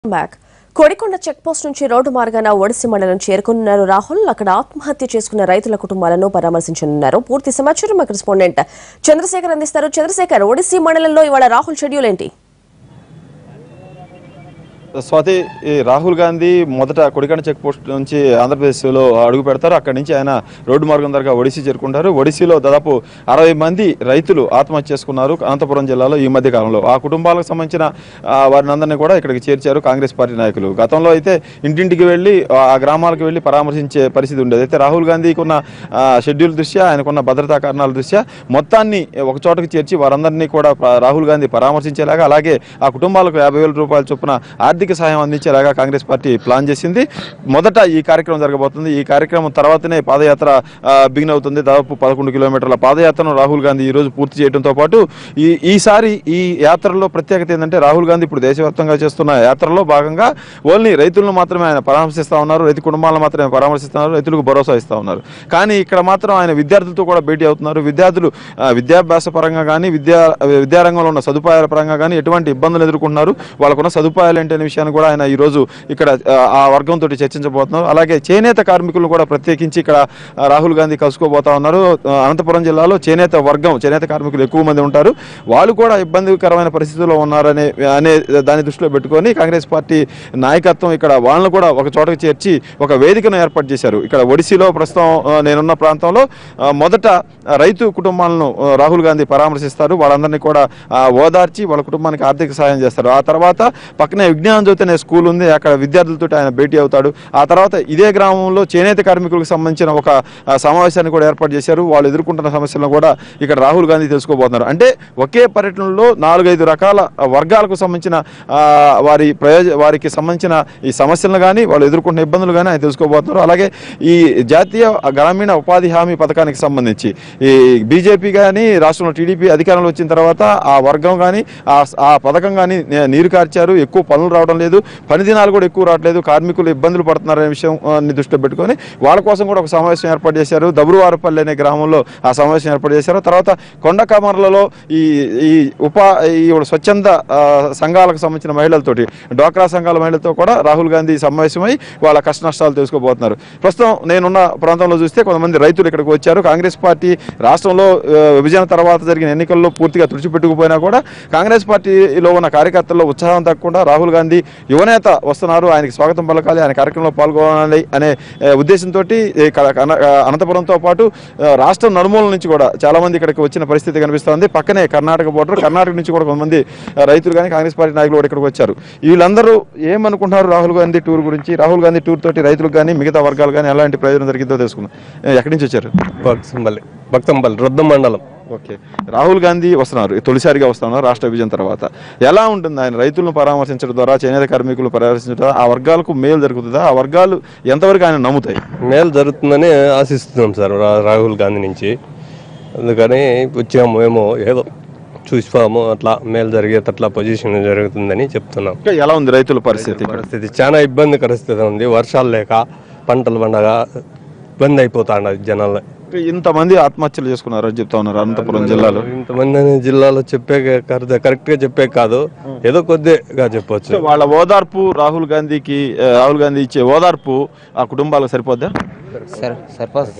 back Kodikonda check post నుంచి రోడ్డు మార్గాన ఒడిసి మండలం చేరుకున్నారు రాహుల్ అక్కడ ఆత్మహత్య చేసుకున్న రైతుల కుటుంబాలను పరామర్శించనున్నారు పూర్తి సమాచారం మా కరెస్పాండెంట్ చంద్రశేఖర్ అందిస్తారు చంద్రశేఖర్ ఒడిసి మండలంలో ఇవాళ రాహుల్ షెడ్యూల్ ఏంటి స్వాతి ఈ రాహుల్ గాంధీ మొదట కొడికండ చెక్ పోస్ట్ నుంచి ఆంధ్రప్రదేశ్లో అడుగు పెడతారు అక్కడి నుంచి ఆయన రోడ్డు మార్గం ద్వారా ఒడిశీ చేరుకుంటారు ఒడిశీలో దాదాపు అరవై మంది రైతులు ఆత్మహత్య చేసుకున్నారు అనంతపురం జిల్లాలో ఈ మధ్య కాలంలో ఆ కుటుంబాలకు సంబంధించిన ఆ, వారిని అందరినీ కూడా ఇక్కడికి చేర్చారు కాంగ్రెస్ పార్టీ నాయకులు గతంలో అయితే ఇంటింటికి వెళ్ళి ఆ గ్రామాలకు వెళ్ళి పరామర్శించే పరిస్థితి ఉండేది అయితే రాహుల్ గాంధీకి ఉన్న ఆ, షెడ్యూల్ దృష్ట్యా ఆయనకున్న భద్రతా కారణాల దృష్ట్యా మొత్తాన్ని ఒక చోటకి చేర్చి వారందరినీ కూడా ప్ర- రాహుల్ గాంధీ పరామర్శించేలాగా అలాగే ఆ కుటుంబాలకు యాభై వేల రూపాయల చొప్పున ఆర్థిక సహాయం అందించేలాగా కాంగ్రెస్ పార్టీ ప్లాన్ చేసింది మొదట ఈ కార్యక్రమం జరగబోతుంది ఈ కార్యక్రమం తర్వాతనే పాదయాత్ర ఆ, బిగిన్ అవుతుంది దాదాపు పదకొండు కిలోమీటర్ల పాదయాత్రను రాహుల్ గాంధీ ఈ రోజు పూర్తి చేయడంతో పాటు ఈ ఈసారి ఈ యాత్రలో ప్రత్యేకత ఏంటంటే రాహుల్ గాంధీ ఇప్పుడు దేశవ్యాప్తంగా చేస్తున్న యాత్రలో భాగంగా ఓన్లీ రైతులను మాత్రమే ఆయన పరామర్శిస్తూ ఉన్నారు రైతు కుటుంబాలను మాత్రమే పరామర్శిస్తున్నారు రైతులకు భరోసా ఇస్తూ ఉన్నారు కానీ ఇక్కడ మాత్రం ఆయన విద్యార్థులతో కూడా భేటీ అవుతున్నారు విద్యార్థులు ఆ, విద్యాభ్యాస పరంగా కానీ విద్యా విద్యారంగంలో ఉన్న సదుపాయాల పరంగా కానీ ఎటువంటి ఇబ్బందులు ఎదుర్కొంటున్నారు వాళ్ళకున్న సదుపాయాలు ఏంటి అనే విషయాన్ని కూడా ఆయన ఈరోజు ఇక్కడ ఆ, ఆ వర్గంతో చర్చించబోతున్నారు అలాగే చేనేత కార్మికులను కూడా ప్రత్యేకించి ఇక్కడ ఆ, రాహుల్ గాంధీ కలుసుకోబోతా ఉన్నారు ఆ, అనంతపురం జిల్లాలో చేనేత వర్గం చేనేత కార్మికులు ఎక్కువ మంది ఉంటారు వాళ్ళు కూడా ఇబ్బందికరమైన పరిస్థితుల్లో ఉన్నారనే అనే దాన్ని దృష్టిలో పెట్టుకొని కాంగ్రెస్ పార్టీ నాయకత్వం ఇక్కడ వాళ్ళను కూడా ఒక చోటకి చేర్చి ఒక వేదికను ఏర్పాటు చేశారు ఇక్కడ ఒడిశీలో ప్రస్తుతం ఆ, నేనున్న ప్రాంతంలో ఆ, మొదట ఆ, రైతు కుటుంబాలను ఆ, రాహుల్ గాంధీ పరామర్శిస్తారు వాళ్ళందరినీ కూడా ఆ, ఓదార్చి వాళ్ళ కుటుంబానికి ఆర్థిక సహాయం చేస్తారు ఆ తర్వాత పక్కనే విజ్ఞాన జ్యోతి అనే స్కూల్ ఉంది అక్కడ విద్యార్థులతో ఆయన భేటీ అవుతాడు ఆ తర్వాత ఇదే గ్రామంలో చేనేత కార్మికులకు సంబంధించిన ఒక ఆ, సమావేశాన్ని కూడా ఏర్పాటు చేశారు వాళ్ళు ఎదుర్కొంటున్న సమస్యలను కూడా ఇక్కడ రాహుల్ గాంధీ తెలుసుకోబోతున్నారు అంటే ఒకే పర్యటనలో నాలుగైదు రకాల ఆ, వర్గాలకు సంబంధించిన ఆ, వారి ప్రయోజ వారికి సంబంధించిన ఈ సమస్యలను కానీ వాళ్ళు ఎదుర్కొంటున్న ఇబ్బందులు కానీ ఆయన తెలుసుకోబోతున్నారు అలాగే ఈ జాతీయ గ్రామీణ ఉపాధి హామీ పథకానికి సంబంధించి ఈ బీజేపీ కానీ రాష్ట్రంలో టీడీపీ అధికారంలో వచ్చిన తర్వాత ఆ వర్గం కానీ ఆ ఆ పథకం కానీ నే- నీరు కార్చారు ఎక్కువ పనులు రావడం లేదు పని దినాలు కూడా ఎక్కువ రావట్లేదు కార్మికులు ఇబ్బందులు పడుతున్నారనే విషయం ఆ, ని దృష్టిలో పెట్టుకొని వాళ్ళ కోసం కూడా ఒక సమావేశం ఏర్పాటు చేశారు దబురువారపల్లి అనే గ్రామంలో ఆ సమావేశం ఏర్పాటు చేశారు తర్వాత కొండ కమర్లలో ఈ ఈ ఉపా ఈ స్వచ్ఛంద ఆ, సంఘాలకు సంబంధించిన మహిళలతోటి డ్వాక్రా సంఘాల మహిళలతో కూడా రాహుల్ గాంధీ సమావేశమై వాళ్ళ కష్ట నష్టాలు తెలుసుకోబోతున్నారు ప్రస్తుతం నేనున్న ప్రాంతంలో చూస్తే కొంతమంది రైతులు ఇక్కడికి వచ్చారు కాంగ్రెస్ పార్టీ రాష్ట్రంలో ఆ, విభజన తర్వాత జరిగిన ఎన్నికల్లో పూర్తిగా తుడిచిపెట్టుకుపోయినా కూడా కాంగ్రెస్ పార్టీలో ఉన్న కార్యకర్తల్లో ఉత్సాహం తగ్గకుండా రాహుల్ గాంధీ యువనేత వస్తున్నారు ఆయనకి స్వాగతం పలకాలి ఆయన కార్యక్రమంలో పాల్గొనాలి అనే ఆ, ఉద్దేశంతో అనంతపురంతో పాటు ఆ, రాష్ట్రం నలుమూల నుంచి కూడా చాలా మంది ఇక్కడికి వచ్చిన పరిస్థితి కనిపిస్తోంది పక్కనే కర్ణాటక బోర్డర్ కర్ణాటక నుంచి కూడా కొంతమంది ఆ, రైతులు కానీ కాంగ్రెస్ పార్టీ నాయకులు కూడా ఇక్కడికి వచ్చారు వీళ్ళందరూ ఏమనుకుంటున్నారు రాహుల్ గాంధీ టూర్ గురించి రాహుల్ గాంధీ టూర్ తోటి రైతులకు కానీ మిగతా వర్గాలు కానీ ఎలాంటి ప్రయోజనం జరిగిందో తెలుసుకుందాం ఏ, ఎక్కడి నుంచి వచ్చారు భక్తంపల్లి భక్తంపల్లి రుద్రం మండలం ఓకే రాహుల్ గాంధీ వస్తున్నారు తొలిసారిగా వస్తున్నారు రాష్ట్ర విభజన తర్వాత ఎలా ఉంటుంది ఆయన రైతులను పరామర్శించడం ద్వారా చేనేత కార్మికులను పరామర్శించడం ద్వారా ఆ వర్గాలకు మేలు జరుగుతుందా ఆ వర్గాలు ఎంతవరకు ఆయన నమ్ముతాయి మేలు జరుగుతుందని ఆశిస్తున్నాం సార్ రా- రాహుల్ గాంధీ నుంచి అందుకని వచ్చాము మేము ఏదో చూసిపోము అట్లా మేలు జరిగేటట్లా పొజిషన్ జరుగుతుందని చెప్తున్నాం ఇంకా ఎలా ఉంది రైతుల పరిస్థితి పరిస్థితి చాలా ఇబ్బంది పరిస్థితి ఉంది వర్షాలు లేక పంటలు పండగ ఇబ్బంది అయిపోతాండది జనాలు ఇంతమంది ఆత్మహత్యలు చేసుకున్నారు అని చెప్తా ఉన్నారు అనంతపురం జిల్లాలో ఇంతమంది అనే జిల్లాలో చెప్పే కరెక్ట్ గా చెప్పే కాదు ఏదో కొద్దిగా చెప్పొచ్చు వాళ్ళ ఓదార్పు రాహుల్ గాంధీకి ఆ, రాహుల్ గాంధీ ఇచ్చే ఓదార్పు ఆ కుటుంబాలకు సరిపోద్దా సర్ సర్పంచ్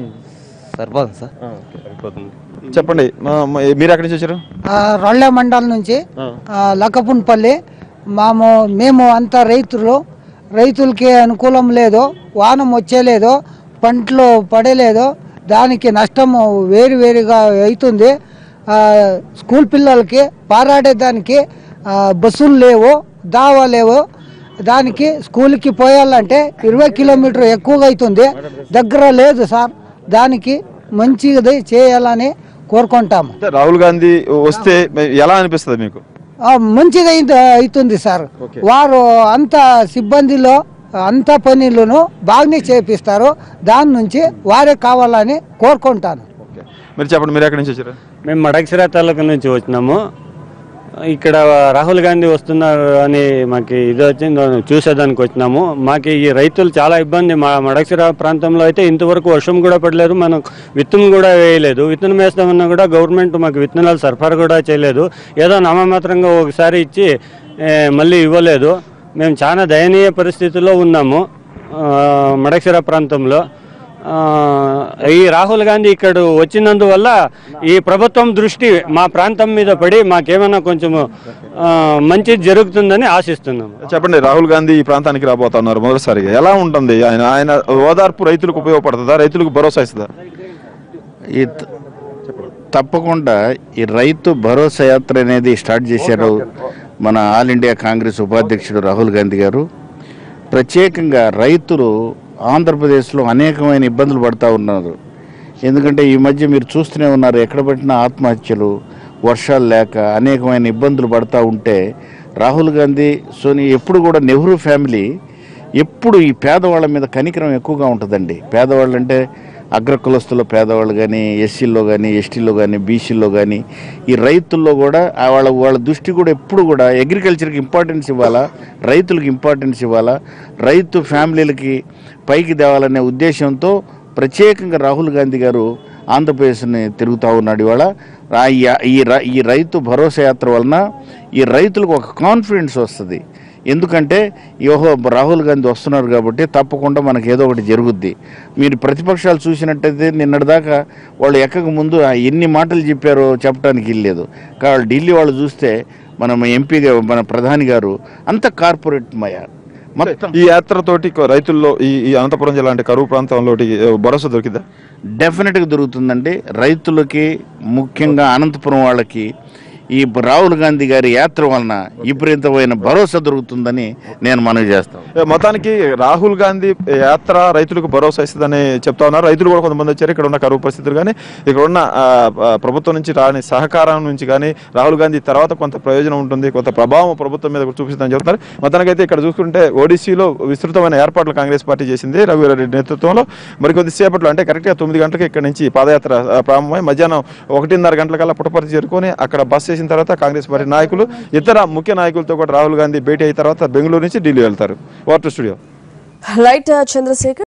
సర్పంచ్ సార్ అయిపోతుంది చెప్పండి మా- మా- మీరు ఎక్కడి నుంచి వచ్చారు ఆ, రొళ్ళె మండలం నుంచి ఆ, లక్కపున్పల్లి మాము మేము అంతా రైతులు రైతులకి అనుకూలం లేదు వానం వచ్చేలేదు పంటలు పడలేదు దానికి నష్టము వేరు వేరుగా అవుతుంది ఆ, స్కూల్ పిల్లలకి పారాడేదానికి ఆ, బస్సులు లేవు దావా లేవు దానికి స్కూల్కి పోయాలంటే ఇరవై కిలోమీటర్ ఎక్కువగా అవుతుంది దగ్గర లేదు సార్ దానికి మంచిది చేయాలని కోరుకుంటాము అంటే రాహుల్ గాంధీ వస్తే ఎలా అనిపిస్తుంది మీకు ఆ, మంచిది అయింది అవుతుంది సార్ వారు అంత సిబ్బందిలో అంత పనులను బాగానే చేపిస్తారు దాని నుంచి వారే కావాలని కోరుకుంటాను ఓకే మీరు చెప్పండి మీరు ఎక్కడి నుంచి వచ్చారు మేము మడక్సిరా తాలూకా నుంచి వచ్చినాము ఇక్కడ రాహుల్ గాంధీ వస్తున్నారు అని మాకు ఇది వచ్చింది చూసేదానికి వచ్చినాము మాకు ఈ రైతులు చాలా ఇబ్బంది మా మడక్సిరా ప్రాంతంలో అయితే ఇంతవరకు వర్షం కూడా పడలేదు మనం విత్తనం కూడా వేయలేదు విత్తనం వేస్తామన్నా కూడా గవర్నమెంట్ మాకు విత్తనాలు సరఫరా కూడా చేయలేదు ఏదో నామమాత్రంగా ఒకసారి ఇచ్చి ఏ, మళ్ళీ ఇవ్వలేదు మేము చాలా దయనీయ పరిస్థితుల్లో ఉన్నాము ఆ, మడకశిర ప్రాంతంలో ఆ, ఈ రాహుల్ గాంధీ ఇక్కడ వచ్చినందువల్ల ఈ ప్రభుత్వం దృష్టి మా ప్రాంతం మీద పడి మాకేమైనా కొంచెం మంచి జరుగుతుందని ఆశిస్తున్నాము చెప్పండి రాహుల్ గాంధీ ఈ ప్రాంతానికి రాబోతున్నారు మొదటిసారిగా ఎలా ఉంటుంది ఆయన ఆయన ఓదార్పు రైతులకు ఉపయోగపడుతుందా రైతులకు భరోసా ఇస్తుందా ఈ త- తప్పకుండా ఈ రైతు భరోసా యాత్ర అనేది స్టార్ట్ చేశారు మన ఆల్ ఇండియా కాంగ్రెస్ ఉపాధ్యక్షుడు రాహుల్ గాంధీ గారు ప్రత్యేకంగా రైతులు ఆంధ్రప్రదేశ్లో అనేకమైన ఇబ్బందులు పడుతూ ఉన్నారు ఎందుకంటే ఈ మధ్య మీరు చూస్తూనే ఉన్నారు ఎక్కడ పెట్టినా ఆత్మహత్యలు వర్షాలు లేక అనేకమైన ఇబ్బందులు పడుతూ ఉంటే రాహుల్ గాంధీ సోని ఎప్పుడు కూడా నెహ్రూ ఫ్యామిలీ ఎప్పుడు ఈ పేదవాళ్ళ మీద కనికరం ఎక్కువగా ఉంటుందండి పేదవాళ్ళు అంటే అగ్ర కులస్తుల్లో పేదవాళ్ళు కానీ ఎస్సీల్లో కానీ ఎస్టీల్లో కానీ బీసీల్లో కానీ ఈ రైతుల్లో కూడా ఆ వాళ్ళ వాళ్ళ దృష్టి కూడా ఎప్పుడు కూడా అగ్రికల్చర్కి ఇంపార్టెన్స్ ఇవ్వాలా రైతులకు ఇంపార్టెన్స్ ఇవ్వాలా రైతు ఫ్యామిలీలకి పైకి తేవాలనే ఉద్దేశంతో ప్రత్యేకంగా రాహుల్ గాంధీ గారు ఆంధ్రప్రదేశ్ని తిరుగుతూ ఉన్నాడు ఇవాళ ఆ ఈ- ఈ రై- ఈ రైతు భరోసా యాత్ర వలన ఈ రైతులకు ఒక కాన్ఫిడెన్స్ వస్తుంది ఎందుకంటే యోహో రాహుల్ గాంధీ వస్తున్నారు కాబట్టి తప్పకుండా మనకి ఏదో ఒకటి జరుగుద్ది మీరు ప్రతిపక్షాలు చూసినట్టయితే నిన్నటిదాకా వాళ్ళు ఎక్కక ముందు ఆ ఎన్ని మాటలు చెప్పారో చెప్పడానికి వెళ్ళలేదు కాబట్టి ఢిల్లీ వాళ్ళు చూస్తే మన ఎంపీ మన ప్రధాని గారు అంత కార్పొరేట్ మయ మొత్తం ఈ యాత్రతోటి కొ- రైతుల్లో ఈ ఈ అనంతపురం జిల్లా అంటే కరువు ప్రాంతంలో భరోసా దొరికిందా డెఫినెట్గా దొరుకుతుందండి రైతులకి ముఖ్యంగా అనంతపురం వాళ్ళకి ఈ రాహుల్ గాంధీ గారి యాత్ర వలన విపరీతమైన భరోసా దొరుకుతుందని నేను మనవి చేస్తాను ఏ, మొత్తానికి రాహుల్ గాంధీ యాత్ర రైతులకు భరోసా ఇస్తుందని చెప్తా ఉన్నారు రైతులు కూడా కొంతమంది వచ్చారు ఇక్కడ ఉన్న కరువు పరిస్థితులు కానీ ఇక్కడ ఉన్న ఆ, ఆ, ప్రభుత్వం నుంచి రాని సహకారం నుంచి కానీ రాహుల్ గాంధీ తర్వాత కొంత ప్రయోజనం ఉంటుంది కొంత ప్రభావం ప్రభుత్వం మీద కూడా చూపిస్తుందని చెప్తున్నారు మొత్తానికి అయితే ఇక్కడ చూసుకుంటే ఓడిసీలో విస్తృతమైన ఏర్పాట్లు కాంగ్రెస్ పార్టీ చేసింది రఘువీరారెడ్డి నేతృత్వంలో మరి కొద్దిసేపట్లో అంటే కరెక్ట్గా తొమ్మిది గంటలకు ఇక్కడ నుంచి పాదయాత్ర ఆ, ప్రారంభమై మధ్యాహ్నం ఒకటిన్నర గంటలకల్లా పుట్టపర్తి చేరుకొని అక్కడ బస్ చేసిన తర్వాత కాంగ్రెస్ పార్టీ నాయకులు ఇతర ముఖ్య నాయకులతో కూడా రాహుల్ గాంధీ భేటీ అయిన తర్వాత బెంగళూరు నుంచి ఢిల్లీ వెళ్తారు వాటర్ స్టూడియో లైట్ చంద్రశేఖర్